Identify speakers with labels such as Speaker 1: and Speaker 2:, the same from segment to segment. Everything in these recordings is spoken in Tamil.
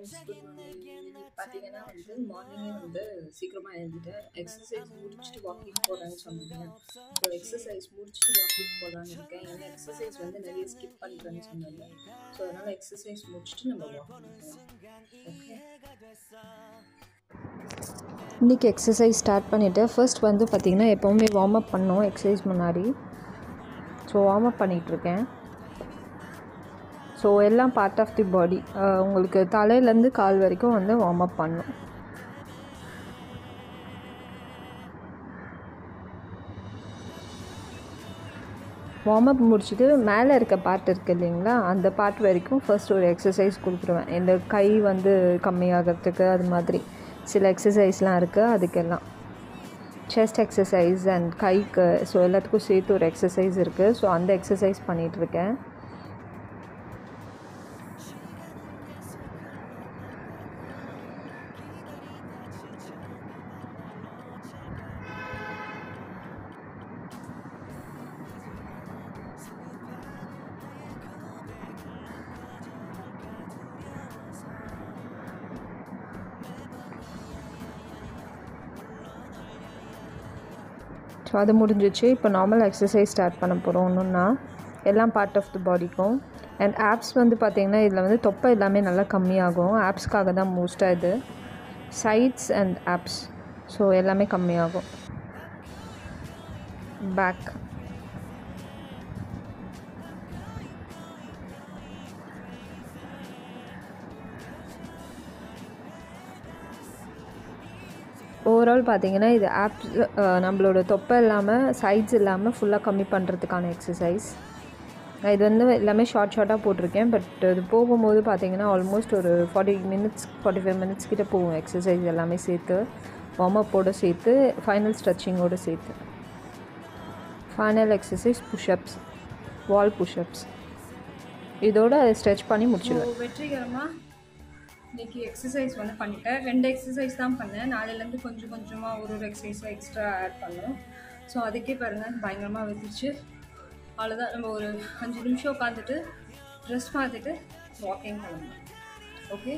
Speaker 1: ஃப்ரெண்ட்ஸ் குட் மார்னிங் பார்த்தீங்கன்னா வந்து மார்னிங்கே வந்து சீக்கிரமாக எழுந்துட்டேன் எக்ஸசைஸ் முடிச்சுட்டு வாக்கிங் போகிறேன்னு சொன்னேன் ஸோ எக்ஸசைஸ் முடிச்சுட்டு வாக்கிங் போகலான்னு இருக்கேன் ஏன்னா எக்ஸசைஸ் வந்து நிறைய ஸ்கிப் பண்ணுறேன்னு சொன்னேன் ஸோ அதனால் எக்ஸசைஸ் முடிச்சுட்டு நம்ம வாக்கிங் போகலாம் ஓகே
Speaker 2: இன்றைக்கி எக்ஸசைஸ் ஸ்டார்ட் பண்ணிவிட்டு ஃபர்ஸ்ட் வந்து பார்த்திங்கன்னா எப்போவுமே வார்ம் அப் பண்ணோம் எக்ஸசைஸ் முன்னாடி ஸோ வார்ம் அப் பண்ணிகிட்ருக்கேன் ஸோ எல்லாம் பார்ட் ஆஃப் தி பாடி உங்களுக்கு தலையிலேருந்து கால் வரைக்கும் வந்து வார்ம் அப் பண்ணும் வார்ம் அப் முடிச்சுட்டு மேலே இருக்க பார்ட் இருக்குது இல்லைங்களா அந்த பார்ட் வரைக்கும் ஃபர்ஸ்ட் ஒரு எக்ஸசைஸ் கொடுத்துருவேன் இந்த கை வந்து கம்மியாகிறதுக்கு அது மாதிரி சில எக்ஸசைஸ்லாம் இருக்குது அதுக்கெல்லாம் செஸ்ட் எக்ஸசைஸ் அண்ட் கைக்கு ஸோ எல்லாத்துக்கும் சேர்த்து ஒரு எக்ஸசைஸ் இருக்குது ஸோ அந்த எக்ஸசைஸ் பண்ணிகிட்ருக்கேன் ஸோ அது முடிஞ்சிச்சு இப்போ நார்மல் எக்ஸசைஸ் ஸ்டார்ட் பண்ண போகிறோம் ஒன்றுன்னா எல்லாம் பார்ட் ஆஃப் த பாடிக்கும் அண்ட் ஆப்ஸ் வந்து பார்த்திங்கன்னா இதில் வந்து தொப்பை எல்லாமே நல்லா கம்மியாகும் ஆப்ஸ்க்காக தான் மோஸ்ட்டாக இது சைட்ஸ் அண்ட் ஆப்ஸ் ஸோ எல்லாமே கம்மியாகும் பேக் ஓவரால் பார்த்தீங்கன்னா இது ஆப்ஸ் நம்மளோட தொப்பை இல்லாமல் சைட்ஸ் இல்லாமல் ஃபுல்லாக கம்மி பண்ணுறதுக்கான எக்ஸசைஸ் நான் இது வந்து எல்லாமே ஷார்ட் ஷார்ட்டாக போட்டிருக்கேன் பட் இது போகும்போது பார்த்தீங்கன்னா ஆல்மோஸ்ட் ஒரு forty minutes forty five minutes கிட்ட போகும் எக்ஸசைஸ் எல்லாமே சேர்த்து வார்ம் அப்போடு சேர்த்து ஃபைனல் ஸ்ட்ரெச்சிங்கோடு சேர்த்து final exercise push ups wall push ups இதோட ஸ்ட்ரெச் பண்ணி முடிச்சிடுவேன்
Speaker 1: வெற்றிகரமாக இன்றைக்கி எக்ஸசைஸ் வந்து பண்ணிட்டேன் ரெண்டு எக்ஸசைஸ் தான் பண்ணேன் நாளையிலேருந்து கொஞ்சம் கொஞ்சமாக ஒரு ஒரு எக்ஸசைஸாக எக்ஸ்ட்ரா ஆட் பண்ணோம் ஸோ அதுக்கே பாருங்கள் பயங்கரமாக வெந்துச்சு அவ்வளோதான் நம்ம ஒரு அஞ்சு நிமிஷம் உட்காந்துட்டு ட்ரெஸ் பார்த்துட்டு வாக்கிங் பண்ணணும் ஓகே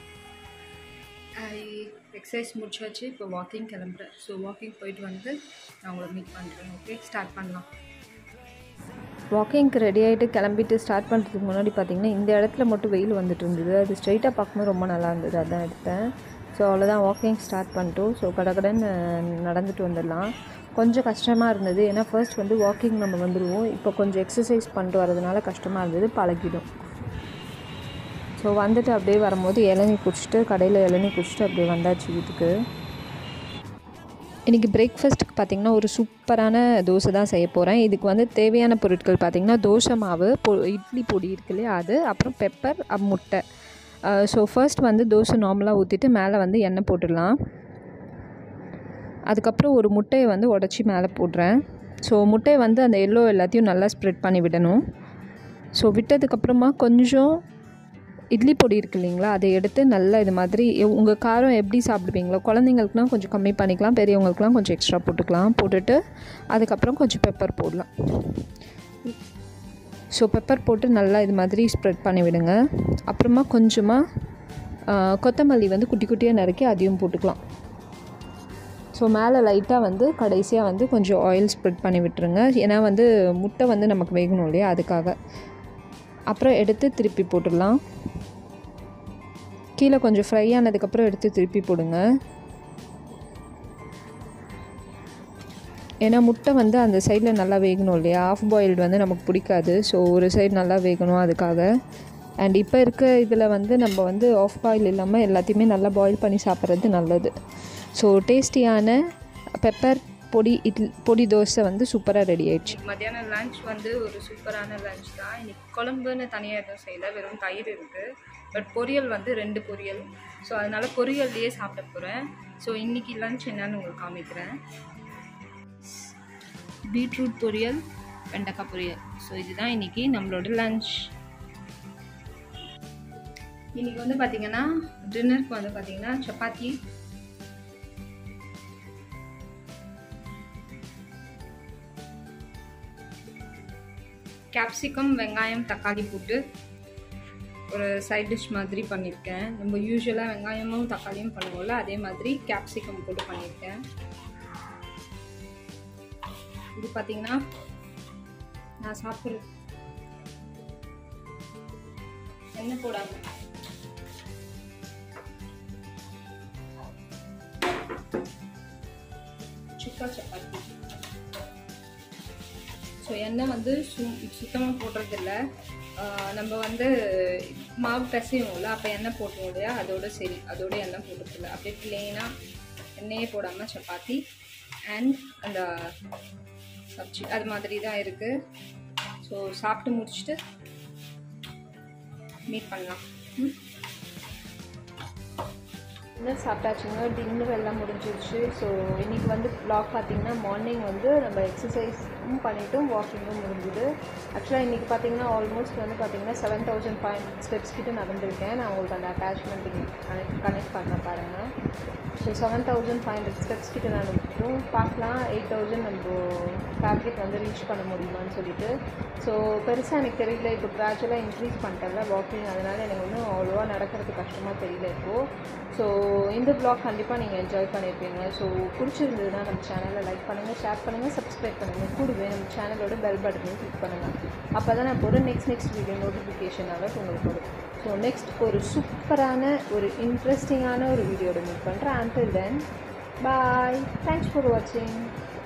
Speaker 1: ஐ எக்ஸசைஸ் முடிச்சாச்சு இப்போ வாக்கிங் கிளம்புறேன் ஸோ வாக்கிங் போயிட்டு வந்து நான் உங்களை மீட் பண்ணுறேன் ஓகே ஸ்டார்ட் பண்ணலாம்
Speaker 2: வாக்கிங்க்கு ரெடி ஆகிட்டு கிளம்பிட்டு ஸ்டார்ட் பண்ணுறதுக்கு முன்னாடி பார்த்தீங்கன்னா இந்த இடத்துல மட்டும் வெயில் வந்துட்டு இருந்தது அது ஸ்ட்ரைட்டாக பார்க்கும்போது ரொம்ப நல்லா இருந்தது அதான் எடுத்தேன் ஸோ அவ்வளோதான் வாக்கிங் ஸ்டார்ட் பண்ணிட்டோம் ஸோ கடகடன்னு நடந்துட்டு வந்துடலாம் கொஞ்சம் கஷ்டமாக இருந்தது ஏன்னா ஃபர்ஸ்ட் வந்து வாக்கிங் நம்ம வந்துடுவோம் இப்போ கொஞ்சம் எக்ஸசைஸ் பண்ணிட்டு வரதுனால கஷ்டமாக இருந்தது பழகிடும் ஸோ வந்துட்டு அப்படியே வரும்போது இளநீ குடிச்சிட்டு கடையில் இளநீ குடிச்சிட்டு அப்படியே வந்தாச்சு வீட்டுக்கு இன்றைக்கி பிரேக்ஃபாஸ்ட்டுக்கு பார்த்திங்கன்னா ஒரு சூப்பரான தோசை தான் செய்ய போகிறேன் இதுக்கு வந்து தேவையான பொருட்கள் பார்த்திங்கன்னா தோசை மாவு பொ இட்லி பொடி இருக்கு இல்லையா அது அப்புறம் பெப்பர் முட்டை ஸோ ஃபர்ஸ்ட் வந்து தோசை நார்மலாக ஊற்றிட்டு மேலே வந்து எண்ணெய் போட்டுடலாம் அதுக்கப்புறம் ஒரு முட்டையை வந்து உடச்சி மேலே போடுறேன் ஸோ முட்டையை வந்து அந்த எல்லோ எல்லாத்தையும் நல்லா ஸ்ப்ரெட் பண்ணி விடணும் ஸோ விட்டதுக்கப்புறமா கொஞ்சம் இட்லி பொடி இருக்கு இல்லைங்களா அதை எடுத்து நல்லா இது மாதிரி உங்கள் காரம் எப்படி சாப்பிடுவீங்களோ குழந்தைங்களுக்குலாம் கொஞ்சம் கம்மி பண்ணிக்கலாம் பெரியவங்களுக்குலாம் கொஞ்சம் எக்ஸ்ட்ரா போட்டுக்கலாம் போட்டுட்டு அதுக்கப்புறம் கொஞ்சம் பெப்பர் போடலாம் ஸோ பெப்பர் போட்டு நல்லா இது மாதிரி ஸ்ப்ரெட் பண்ணி விடுங்க அப்புறமா கொஞ்சமாக கொத்தமல்லி வந்து குட்டி குட்டியாக நறுக்கி அதையும் போட்டுக்கலாம் ஸோ மேலே லைட்டாக வந்து கடைசியாக வந்து கொஞ்சம் ஆயில் ஸ்ப்ரெட் பண்ணி விட்டுருங்க ஏன்னா வந்து முட்டை வந்து நமக்கு வேகணும் இல்லையா அதுக்காக அப்புறம் எடுத்து திருப்பி போட்டுடலாம் கீழே கொஞ்சம் ஃப்ரை ஆனதுக்கப்புறம் எடுத்து திருப்பி போடுங்க ஏன்னா முட்டை வந்து அந்த சைடில் நல்லா வேகணும் இல்லையா ஆஃப் பாயில்டு வந்து நமக்கு பிடிக்காது ஸோ ஒரு சைடு நல்லா வேகணும் அதுக்காக அண்ட் இப்போ இருக்க இதில் வந்து நம்ம வந்து ஆஃப் பாயில் இல்லாமல் எல்லாத்தையுமே நல்லா பாயில் பண்ணி சாப்பிட்றது நல்லது ஸோ டேஸ்டியான பெப்பர் பொடி இட்லி பொடி தோசை வந்து சூப்பராக ரெடி ஆயிடுச்சு
Speaker 1: மத்தியானம் லஞ்ச் வந்து ஒரு சூப்பரான லஞ்ச் தான் இன்னைக்கு குழம்புன்னு தனியாக எதுவும் செய்யல வெறும் தயிர் இருக்குது பட் பொரியல் வந்து ரெண்டு பொரியல் ஸோ அதனால் பொரியல்லையே சாப்பிட போகிறேன் ஸோ இன்றைக்கி லஞ்ச் என்னன்னு உங்களுக்கு காமிக்கிறேன் பீட்ரூட் பொரியல் வெண்டைக்காய் பொரியல் ஸோ இதுதான் இன்றைக்கி நம்மளோட லஞ்ச் இன்றைக்கி வந்து பார்த்திங்கன்னா டின்னருக்கு வந்து பார்த்திங்கன்னா சப்பாத்தி கேப்சிகம் வெங்காயம் தக்காளி போட்டு ஒரு சைட் டிஷ் மாதிரி பண்ணியிருக்கேன் நம்ம யூஸ்வலாக வெங்காயமும் தக்காளியும் பண்ணுவோம்ல அதே மாதிரி கேப்சிகம் போட்டு பண்ணியிருக்கேன் இது பார்த்தீங்கன்னா நான் சாப்பிட்ற எண்ணெய் போடாம சுக்கா சப்பாத்தி ஸோ எண்ணெய் வந்து சு சுத்தமாக போடுறதில்ல நம்ம வந்து மாவு பிசையும்ல அப்போ எண்ணெய் போட்டுருவோம் இல்லையா அதோட சரி அதோட எண்ணெய் போட்டுக்கல அப்படியே பிளெயினாக எண்ணெயே போடாமல் சப்பாத்தி அண்ட் அந்த சப்ஜி அது மாதிரி தான் இருக்குது ஸோ சாப்பிட்டு முடிச்சுட்டு மீட் பண்ணலாம் ம்
Speaker 2: டின்னர் சாப்பிட்டாச்சுங்க டின்னர் எல்லாம் முடிஞ்சிருச்சு ஸோ இன்றைக்கி வந்து ப்ளாக் பார்த்தீங்கன்னா மார்னிங் வந்து நம்ம எக்ஸசைஸும் பண்ணிவிட்டும் வாக்கிங்கும் முடிஞ்சுது ஆக்சுவலாக இன்றைக்கி பார்த்தீங்கன்னா ஆல்மோஸ்ட் வந்து பார்த்தீங்கன்னா seven thousand five hundred steps கிட்ட நடந்திருக்கேன் நான் உங்களுக்கு அந்த அட்டாச்மெண்ட் கனெக்ட் கனெக்ட் பண்ண பாருங்கள் so seven thousand five hundred steps கிட்ட நடந்துட்டும் பார்க்கலாம் எயிட் தௌசண்ட் நம்ம டார்கெட் வந்து ரீச் பண்ண முடியுமான்னு சொல்லிட்டு ஸோ பெருசாக எனக்கு தெரியல இப்போ க்ராஜுவலாக இன்க்ரீஸ் பண்ணிட்டேன்ல வாக்கிங் அதனால் எனக்கு ஒன்றும் அவ்வளோவா நடக்கிறது கஷ்டமாக தெரியல இப்போது ஸோ இந்த ப்ளாக் கண்டிப்பாக நீங்கள் என்ஜாய் பண்ணியிருப்பீங்க ஸோ பிடிச்சிருந்ததுன்னா நம்ம சேனலை லைக் பண்ணுங்கள் ஷேர் பண்ணுங்கள் சப்ஸ்கிரைப் பண்ணுங்கள் கூடவே நம்ம சேனலோட பெல் பட்டனையும் கிளிக் பண்ணுங்கள் அப்போ தான் நான் போகிற next next video notification alert உங்களுக்கு வரும் ஸோ நெக்ஸ்ட் ஒரு சூப்பரான ஒரு இன்ட்ரெஸ்டிங்கான ஒரு வீடியோட மீட் பண்ணுறேன் until then bye thanks for வாட்சிங்